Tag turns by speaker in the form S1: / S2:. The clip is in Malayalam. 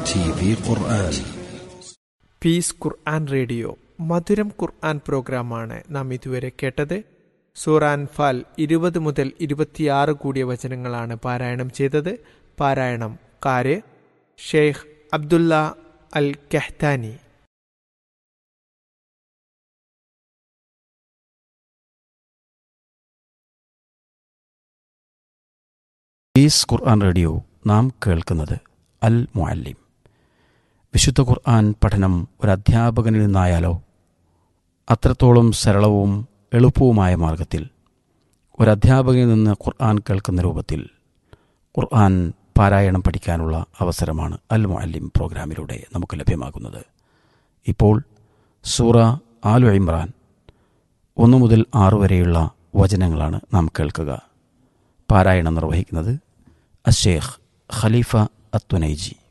S1: يأتي في قرآن
S2: പീസ് ഖുർആൻ റേഡിയോ മധുരം ഖുർആൻ പ്രോഗ്രാമാണ് നാം ഇതുവരെ കേട്ടത് സൂറാൻ ഫാൽ ഇരുപത് മുതൽ ഇരുപത്തിയാറ് കൂടിയ വചനങ്ങളാണ് പാരായണം ചെയ്തത് പാരായണം കാര് ഷെയ്ഖ് അബ്ദുല്ല അൽ കെഹ്താനി
S3: ഈസ് ഖുർആൻ റേഡിയോ നാം കേൾക്കുന്നത് അൽ മുഅല്ലിം വിശുദ്ധ ഖുർആൻ പഠനം ഒരു അധ്യാപകനിൽ നിന്നായാലോ അത്രത്തോളം സരളവും എളുപ്പവുമായ മാർഗത്തിൽ ഒരു അധ്യാപകനിൽ നിന്ന് ഖുർആൻ കേൾക്കുന്ന രൂപത്തിൽ ഖുർആൻ പാരായണം പഠിക്കാനുള്ള അവസരമാണ് അൽ മുഅല്ലിം പ്രോഗ്രാമിലൂടെ നമുക്ക് ലഭ്യമാകുന്നത് ഇപ്പോൾ സൂറ ആലു ഇമ്രാൻ ഒന്നു മുതൽ ആറ് വരെയുള്ള വചനങ്ങളാണ് നാം കേൾക്കുക പാരായണം നിർവഹിക്കുന്നത് അഷേഖ് ഖലീഫ അത്തുനൈജി